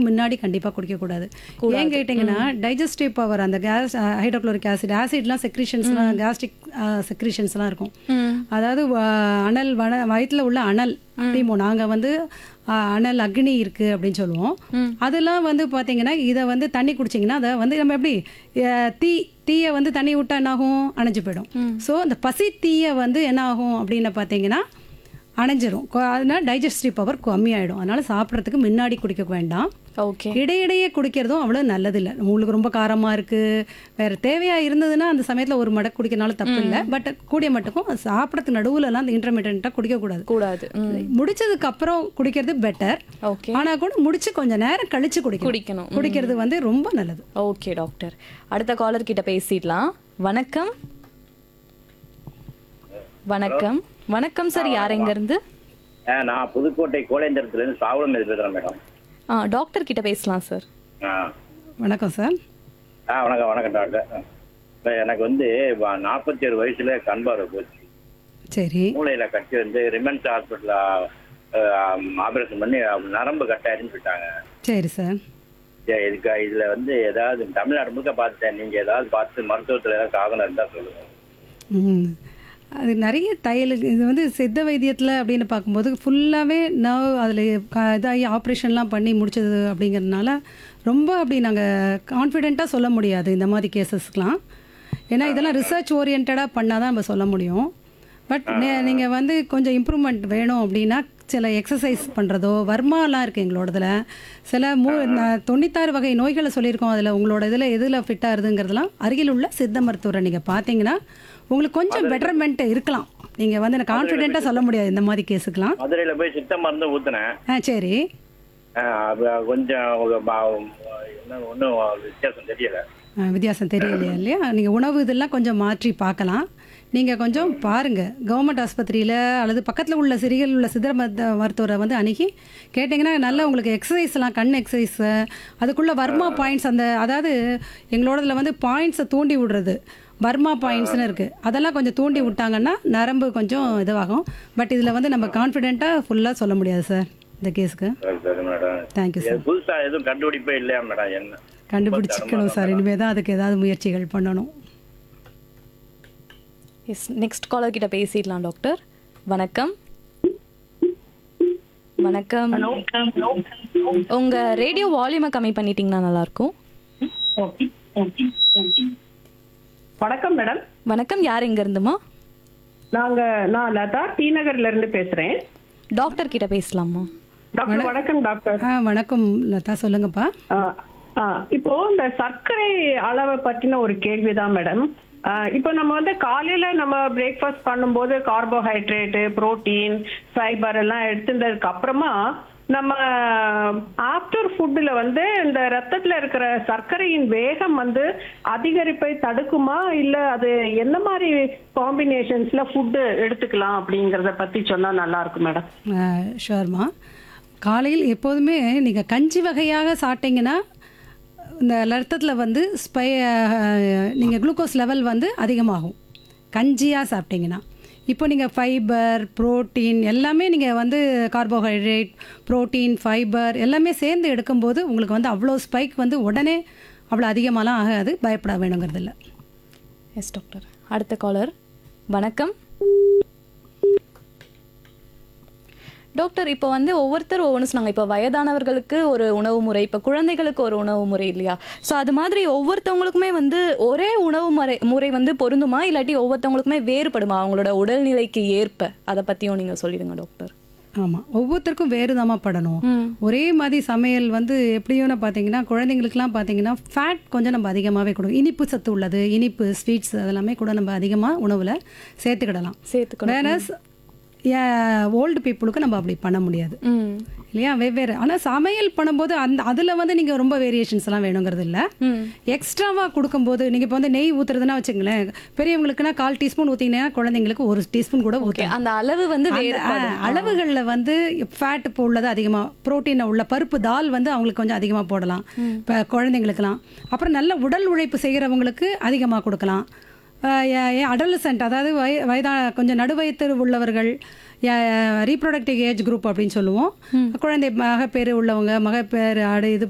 முன்னாடி கண்டிப்பாக குடிக்கக்கூடாது ஏன் கேட்டிங்கன்னா டைஜஸ்டிவ் பவர் அந்த கேஸ் ஹைட்ரோக்ளோரிக் ஆசிட் ஆசிட்லாம் செக்ரிஷன்ஸ்லாம் கேஸ்ட்ரிக் செக்ரிஷன்ஸ்லாம் இருக்கும் அதாவது வ- அனல் வன வயிற்றில் உள்ள அனல் அப்படிமோ நாங்கள் வந்து ஆ, அனல் அக்னி இருக்குது அப்படின்னு சொல்லுவோம் அதெல்லாம் வந்து பார்த்தீங்கன்னா இதை வந்து தண்ணி குடிச்சிங்கன்னா அதை வந்து நம்ம எப்படி அஹ், தீ தீயை வந்து தண்ணி விட்டா என்ன ஆகும் அணைஞ்சு போயிடும் ஸோ அந்த பசி தீயை வந்து என்ன ஆகும் அப்படின்னு பார்த்தீங்கன்னா அணைஞ்சிரும் கொ- அதனால டைஜஸ்டிவ் பவர் கம்மியாயிடும் அதனால சாப்பிட்றதுக்கு முன்னாடி குடிக்க வேண்டாம் ஓகே இடையிடையே குடிக்கிறதும் அவ்வளோ நல்லதில்லை உங்களுக்கு ரொம்ப காரமாக இருக்குது வேறு தேவையாக இருந்ததுன்னா அந்த சமயத்தில் ஒரு மடக்கு குடிக்கிறனால தப்பு இல்லை பட் கூடிய மட்டுக்கும் சாப்பிட்றதுக்கு நடுவுலலாம் அந்த இன்டர்மீடியண்ட்டாக குடிக்கக்கூடாது கூடாது ம். முடிச்சதுக்கு அப்புறம் குடிக்கிறது பெட்டர் ஓகே ஆனால் கூட முடிச்சு கொஞ்சம் நேரம் கழிச்சு குடிக்கணும் குடிக்கணும் குடிக்கிறது வந்து ரொம்ப நல்லது ஓகே டாக்டர் அடுத்த காலர் கிட்ட பேசிடலாம் வணக்கம் வணக்கம் வணக்கம் சார் யார் எங்க இருந்து ஆ, நான் புதுக்கோட்டை கோலேந்திரத்துலேருந்து சாவலம் பேசுகிறேன் மேடம் ஆ டாக்டர் கிட்ட பேசலாம் சார் ஆ வணக்கம் சார் ஆ வணக்கம் வணக்கம் டாக்டர் இப்போ எனக்கு வந்து நாற்பத்தி ஏழு வயசுல கண் பார்வை போச்சு சரி மூளையில கட்டி வந்து ரிமன்ஸ் ஹாஸ்பிட்டலில் ஆபரேஷன் பண்ணி நரம்பு கட்டாயிருன்னு சொல்லிட்டாங்க சரி சார் சரி, இதுக்கு இதுல வந்து ஏதாவது தமிழ்நாடு முழுக்க பார்த்துட்டேன் நீங்க ஏதாவது பார்த்து மருத்துவத்துல ஏதாவது காரணம் இருந்தா சொல்லுங்க ம். அது நிறைய தையல் இது வந்து சித்த வைத்தியத்தில் அப்படின்னு பார்க்கும்போது ஃபுல்லாகவே நர்வ் அதில் இதாகி ஆப்ரேஷன்லாம் பண்ணி முடிச்சது அப்படிங்கிறதுனால ரொம்ப அப்படி நாங்கள் கான்ஃபிடெண்ட்டாக சொல்ல முடியாது இந்த மாதிரி கேசஸ்க்கெலாம் ஏன்னா இதெல்லாம் ரிசர்ச் ஓரியன்டாக பண்ணால் தான் நம்ம சொல்ல முடியும் பட் நீங்கள் வந்து கொஞ்சம் இம்ப்ரூவ்மெண்ட் வேணும் அப்படின்னா சில எக்ஸசைஸ் பண்ணுறதோ வர்மாலாம் இருக்குது எங்களோடதுல சில மூ ந- தொண்ணூத்தாறு வகை நோய்களை சொல்லியிருக்கோம் அதில் உங்களோட இதில் எதில் ஃபிட்டாக இருதுங்கிறதுலாம் அருகில் உள்ள சித்த மருத்துவரை நீங்கள் பார்த்தீங்கன்னா உங்களுக்கு கொஞ்சம் பெட்டர்மெண்ட் இருக்கலாம் நீங்கள் வந்து எனக்கு கான்ஃபிடென்ட்டாக சொல்ல முடியாது இந்த மாதிரி கேஸுக்கெலாம் மதுரையில போய் சித்த மருந்து ஊத்துனேன் ஆ சரி ஆ, அது கொஞ்சம் ஒரு பா- என்ன ஒன்றும் வித்தியாசம் தெரியல ஆ, வித்தியாசம் தெரியலையா இல்லையா நீங்கள் உணவு இதெல்லாம் கொஞ்சம் மாற்றி பார்க்கலாம் நீங்கள் கொஞ்சம் பாருங்கள் கவர்மெண்ட் ஆஸ்பத்திரியில் அல்லது பக்கத்தில் உள்ள சிறிகள் உள்ள சிதற மருத்துவ மருத்துவரை வந்து அணுகி கேட்டிங்கன்னா நல்ல உங்களுக்கு எக்ஸசைஸ்லாம் கண் எக்ஸசைஸ் அதுக்குள்ளே வர்மா பாயிண்ட்ஸ் அந்த அதாவது எங்களோடதுல வந்து பாயிண்ட்ஸை தூண்டி விடுறது வர்மா பாயிண்ட்ஸ்னு இருக்குது அதெல்லாம் கொஞ்சம் தூண்டி விட்டாங்கன்னா நரம்பு கொஞ்சம் இதுவாகும் பட் இதில் வந்து நம்ம கான்ஃபிடென்ட்டாக ஃபுல்லாக சொல்ல முடியாது சார் இந்த கேஸுக்கு சரி சரி மேடம் தேங்க்யூ சார் இது புதுசா எதுவும் கண்டுபிடிப்பே இல்லையா மேடம் என்ன கண்டுபிடிச்சிக்கணும் சார் இனிமேல் தான் அதுக்கு ஏதாவது முயற்சிகள் பண்ணணும் எஸ் நெக்ஸ்ட் காலர் கிட்ட பேசிடலாம் டாக்டர் வணக்கம் வணக்கம் உங்க ரேடியோ வால்யூமை கம்மி பண்ணிட்டீங்கன்னா நல்லா இருக்கும் வணக்கம் மேடம் வணக்கம் யார் எங்க இருந்துமா நாங்க நான் லதா டி நகர்ல இருந்து பேசுறேன் டாக்டர் கிட்ட பேசலாமா டாக்டர் வணக்கம் டாக்டர் ஆ வணக்கம் லதா சொல்லுங்கப்பா ஆ, ஆ, இப்போ இந்த சர்க்கரை அளவை பத்தின ஒரு கேள்விதான் மேடம் ஆ, இப்போ நம்ம வந்து காலையில நம்ம பிரேக்ஃபாஸ்ட் பண்ணும்போது கார்போஹைட்ரேட்டு புரோட்டீன் ஃபைபர் எல்லாம் எடுத்துட்டதுக்கு அப்புறமா நம்ம ஆஃப்டர் ஃபுட்டில் வந்து இந்த ரத்தத்துல இருக்கிற சர்க்கரையின் வேகம் வந்து அதிகரிப்பை தடுக்குமா இல்ல அது என்ன மாதிரி காம்பினேஷன்ஸ்ல ஃபுட்டு எடுத்துக்கலாம் அப்படிங்கறத பத்தி சொன்னா நல்லா இருக்கும் மேடம் ஷோர்மா காலையில் எப்போதுமே நீங்கள் கஞ்சி வகையாக சாப்பிட்டீங்கன்னா இந்த ரத்தத்தில் வந்து ஸ்பை நீங்கள் குளுக்கோஸ் லெவல் வந்து அதிகமாகும் கஞ்சியாக சாப்பிட்டீங்கன்னா இப்போ நீங்கள் ஃபைபர் புரோட்டீன் எல்லாமே நீங்கள் வந்து கார்போஹைட்ரேட் புரோட்டீன் ஃபைபர் எல்லாமே சேர்ந்து எடுக்கும்போது உங்களுக்கு வந்து அவ்வளோ ஸ்பைக் வந்து உடனே அவ்வளோ அதிகமாலாம் ஆகாது பயப்பட வேணுங்கிறது இல்லை எஸ் டாக்டர் அடுத்த காலர் வணக்கம் டாக்டர் இப்போ வந்து ஒவ்வொருத்தர் ஒவ்வொன்று சொன்னாங்க இப்போ வயதானவர்களுக்கு ஒரு உணவு முறை இப்போ குழந்தைகளுக்கு ஒரு உணவு முறை இல்லையா ஸோ அது மாதிரி ஒவ்வொருத்தவங்களுக்குமே வந்து ஒரே உணவு முறை முறை வந்து பொருந்துமா இல்லாட்டி ஒவ்வொருத்தவங்களுக்குமே வேறுபடுமா அவங்களோட உடல்நிலைக்கு ஏற்ப அதை பற்றியும் நீங்கள் சொல்லிடுங்க டாக்டர் ஆமாம் ஒவ்வொருத்தருக்கும் வேறு படணும் ம் ஒரே மாதிரி சமையல் வந்து எப்படியோன்னு பார்த்தீங்கன்னா குழந்தைங்களுக்குலாம் பார்த்தீங்கன்னா ஃபேட் கொஞ்சம் நம்ம அதிகமாகவே கொடுக்கும் இனிப்பு சத்து உள்ளது இனிப்பு ஸ்வீட்ஸ் அதெல்லாமே கூட நம்ம அதிகமாக உணவில் சேர்த்துக்கிடலாம் சேர்த்துக்கணும் வேறஸ் ஓல்டு பீப்புளுக்கு நம்ம அப்படி பண்ண முடியாது ம் இல்லையா வெவ்வேறு ஆனால் சமையல் பண்ணும்போது அந்த அதில் வந்து நீங்கள் ரொம்ப வேரியேஷன்ஸ் எல்லாம் வேணுங்கிறது இல்லை ம் எக்ஸ்ட்ராவாக கொடுக்கும்போது நீங்கள் இப்போ வந்து நெய் ஊற்றுறதுன்னா வச்சுங்களேன் பெரியவங்களுக்குன்னா கால் டீஸ்பூன் ஊற்றிங்கன்னா குழந்தைங்களுக்கு ஒரு டீஸ்பூன் கூட ஊற்ற ஓகே அந்த அளவு வந்து அந்த, வேறு ஆ, அளவுகளில் வந்து ஃபேட் இப்போ உள்ளது அதிகமாக புரோட்டீன் உள்ள பருப்பு தால் வந்து அவங்களுக்கு கொஞ்சம் அதிகமாக போடலாம் இப்போ குழந்தைங்களுக்கெல்லாம் அப்புறம் நல்ல உடல் உழைப்பு செய்கிறவங்களுக்கு அதிகமாக கொடுக்கலாம் அடலசன்ட் அதாவது வய வயதா கொஞ்சம் நடுவயத்து உள்ளவர்கள் ரீப்ரொடக்டிவ் ஏஜ் குரூப் அப்படின்னு சொல்லுவோம் குழந்தை மகப்பேறு உள்ளவங்க மகப்பேறு அடு இது